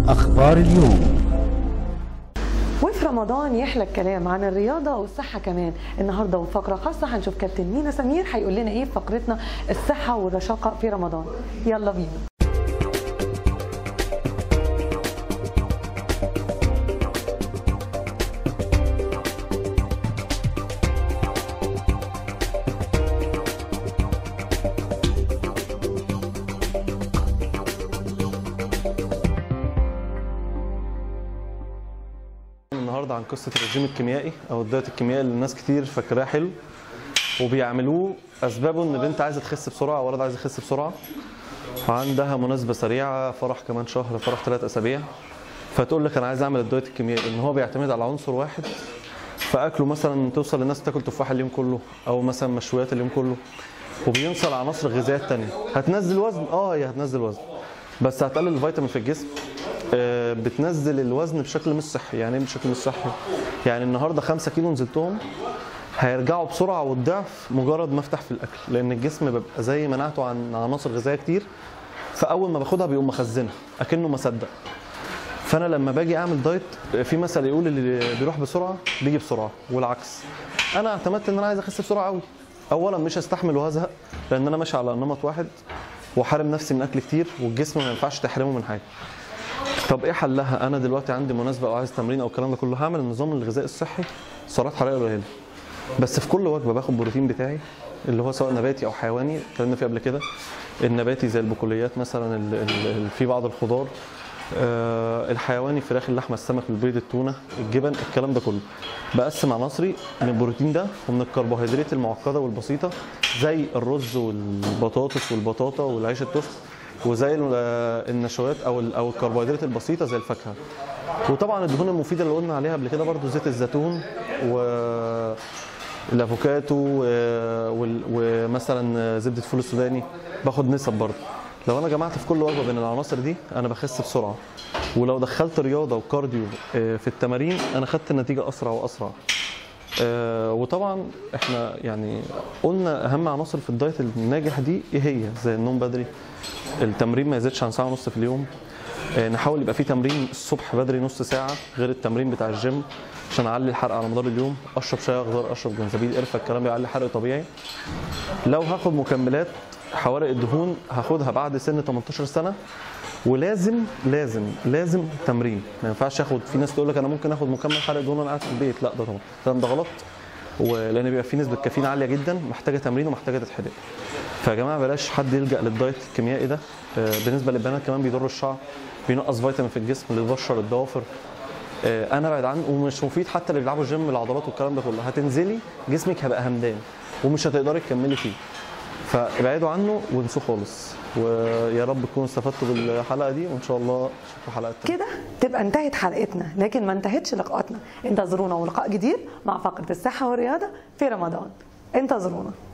أخبار اليوم وفي رمضان يحلى الكلام عن الرياضة والصحة كمان النهاردة وفقرة خاصة هنشوف كابتن مينا سمير هيقول لنا ايه في فقرتنا الصحة والرشاقة في رمضان يلا بينا النهارده عن قصه الرجيم الكيميائي او الدايت الكيميائي اللي الناس كتير فاكراه حلو وبيعملوه اسبابه ان بنت عايزه تخس بسرعه ولد عايز يخس بسرعه وعندها مناسبه سريعه فرح كمان شهر فرح ثلاث اسابيع فتقول لك انا عايز اعمل الدايت الكيميائي ان هو بيعتمد على عنصر واحد فاكله مثلا توصل للناس تاكل تفاح اليوم كله او مثلا مشويات اليوم كله وبينسى العناصر الغذائيه الثانيه هتنزل وزن اه هي هتنزل وزن بس هتقلل الفيتامين في الجسم آه، بتنزل الوزن بشكل مش صحي يعني ايه بشكل مش صحي يعني النهارده 5 كيلو نزلتهم هيرجعوا بسرعه والضعف مجرد ما افتح في الاكل لان الجسم بيبقى زي مناعته عن عناصر غذائيه كتير فاول ما باخدها بيقوم مخزنها اكنه ما صدق فانا لما باجي اعمل دايت في مثل يقول اللي بيروح بسرعه بيجي بسرعه والعكس انا اعتمدت ان انا عايز اخس بسرعه قوي اولا مش هستحمل وهزهق لان انا ماشي على نمط واحد وحارم نفسي من اكل كتير والجسم ما ينفعش تحرمه من حاجه طب ايه حلها انا دلوقتي عندي مناسبه او عايز تمرين او الكلام ده كله هعمل النظام الغذائي الصحي سعرات حراريه قليله بس في كل وجبه باخد بروتين بتاعي اللي هو سواء نباتي او حيواني اتكلمنا فيه قبل كده النباتي زي البقوليات مثلا ال- ال- ال- في بعض الخضار آه، الحيواني فراخ اللحمه السمك البيض التونه الجبن الكلام ده كله بقسم عناصري من البروتين ده ومن الكربوهيدرات المعقده والبسيطه زي الرز والبطاطس والبطاطا والعيش التوست وزي ال- آه، النشويات او ال- او الكربوهيدرات البسيطه زي الفاكهه وطبعا الدهون المفيده اللي قلنا عليها قبل كده برضو زيت الزيتون و الافوكاتو و- وال- ومثلا زبده الفول السوداني باخد نسب برضه لو انا جمعت في كل وجبه بين العناصر دي انا بخس بسرعه ولو دخلت رياضه وكارديو آه، في التمارين انا خدت النتيجه اسرع واسرع آه، وطبعا احنا يعني قلنا اهم عناصر في الدايت الناجح دي ايه هي زي النوم بدري التمرين ما يزيدش عن ساعه ونص في اليوم آه، نحاول يبقى في تمرين الصبح بدري نص ساعه غير التمرين بتاع الجيم عشان اعلي الحرق على مدار اليوم اشرب شاي اخضر اشرب جنزبيل قرفه الكلام بيعلي حرق طبيعي لو هاخد مكملات حوارق الدهون هاخدها بعد سن 18 سنه ولازم لازم لازم تمرين ما ينفعش اخد في ناس تقول لك انا ممكن اخد مكمل حرق دهون وانا قاعد في البيت لا ده طبعا الكلام ده غلط ولان بيبقى في نسبه كافيين عاليه جدا محتاجه تمرين ومحتاجه تتحرق فيا جماعه بلاش حد يلجا للدايت الكيميائي ده آه، بالنسبه للبنات كمان بيضر الشعر بينقص فيتامين في الجسم للبشره للضوافر آه، انا ابعد عنه ومش مفيد حتى اللي بيلعبوا جيم العضلات والكلام ده كله هتنزلي جسمك هيبقى همدان ومش هتقدري تكملي فيه فابعدوا عنه وانسوه خالص ويا رب تكونوا استفدتوا بالحلقه دي وان شاء الله نشوفكم حلقات تانية كده تبقى انتهت حلقتنا لكن ما انتهتش لقاءاتنا انتظرونا ولقاء جديد مع فقرة الصحة والرياضة في رمضان انتظرونا